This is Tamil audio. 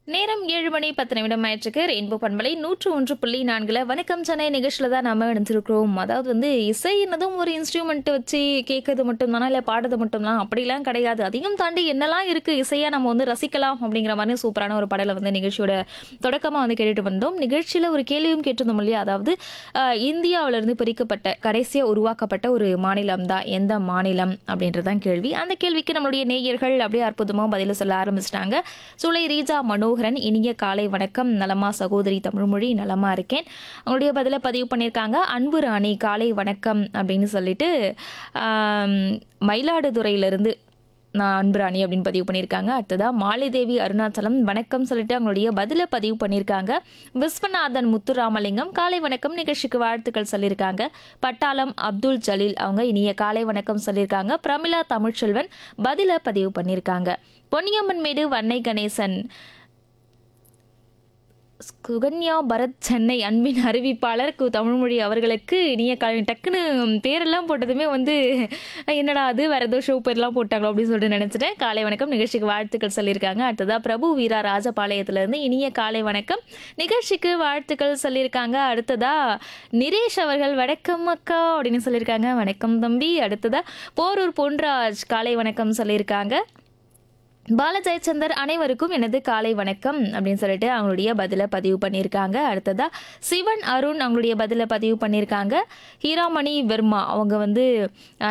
நேரம் ஏழு மணி பத்து நிமிடம் ஆயிடுச்சுக்கு ரெயின்போ பண்பலை நூற்று ஒன்று புள்ளி நான்குல வணக்கம் சென்னை நிகழ்ச்சியில் தான் நம்ம இணைஞ்சிருக்கிறோம் அதாவது வந்து இசை என்னதும் ஒரு இன்ஸ்ட்ருமெண்ட் வச்சு கேட்கறது மட்டும்தானா இல்லை பாடுறது மட்டும்தான் அப்படிலாம் கிடையாது அதையும் தாண்டி என்னெல்லாம் இருக்கு இசையாக நம்ம வந்து ரசிக்கலாம் அப்படிங்கிற மாதிரி சூப்பரான ஒரு பாடலை வந்து நிகழ்ச்சியோட தொடக்கமாக வந்து கேட்டுட்டு வந்தோம் நிகழ்ச்சியில் ஒரு கேள்வியும் கேட்டிருந்தோம் இல்லையா அதாவது அஹ், இந்தியாவிலிருந்து பிரிக்கப்பட்ட கடைசியாக உருவாக்கப்பட்ட ஒரு மாநிலம் தான் எந்த மாநிலம் அப்படின்றதான் கேள்வி அந்த கேள்விக்கு நம்மளுடைய நேயர்கள் அப்படியே அற்புதமாக பதில சொல்ல ஆரம்பிச்சிட்டாங்க சுலை ரீஜா மனோகரன் இனிய காலை வணக்கம் நலமா சகோதரி தமிழ்மொழி நலமா இருக்கேன் அவங்களுடைய பதிலை பதிவு பண்ணியிருக்காங்க அன்பு ராணி காலை வணக்கம் அப்படின்னு சொல்லிட்டு ஆம், மயிலாடுதுறையிலிருந்து நான் அன்புராணி அப்படின்னு பதிவு பண்ணியிருக்காங்க அடுத்ததா மாலிதேவி அருணாச்சலம் வணக்கம் சொல்லிட்டு அவங்களுடைய பதிலை பதிவு பண்ணியிருக்காங்க விஸ்வநாதன் முத்துராமலிங்கம் காலை வணக்கம் நிகழ்ச்சிக்கு வாழ்த்துக்கள் சொல்லியிருக்காங்க பட்டாளம் அப்துல் ஜலீல் அவங்க இனிய காலை வணக்கம் சொல்லியிருக்காங்க பிரமிளா தமிழ்ச்செல்வன் பதிலை பதிவு பண்ணியிருக்காங்க பொன்னியம்மன் மேடு வன்னை கணேசன் சுகன்யா பரத் சென்னை அன்பின் அறிவிப்பாளர் கு தமிழ்மொழி அவர்களுக்கு இனிய காலை டக்குன்னு பேரெல்லாம் போட்டதுமே வந்து என்னடா அது வேற ஏதோ ஷோ பேர்லாம் போட்டாங்களோ அப்படின்னு சொல்லிட்டு நினைச்சிட்டேன் காலை வணக்கம் நிகழ்ச்சிக்கு வாழ்த்துக்கள் சொல்லியிருக்காங்க அடுத்ததா பிரபு வீரா ராஜபாளையத்துல இருந்து இனிய காலை வணக்கம் நிகழ்ச்சிக்கு வாழ்த்துக்கள் சொல்லியிருக்காங்க அடுத்ததா நிரேஷ் அவர்கள் வணக்கம் அக்கா அப்படின்னு சொல்லியிருக்காங்க வணக்கம் தம்பி அடுத்ததா போரூர் பொன்ராஜ் காலை வணக்கம் சொல்லியிருக்காங்க பாலஜெயச்சந்தர் அனைவருக்கும் எனது காலை வணக்கம் அப்படின்னு சொல்லிட்டு அவங்களுடைய பதிலை பதிவு பண்ணியிருக்காங்க அடுத்ததா சிவன் அருண் அவங்களுடைய பதிலை பதிவு பண்ணியிருக்காங்க ஹீராமணி வர்மா அவங்க வந்து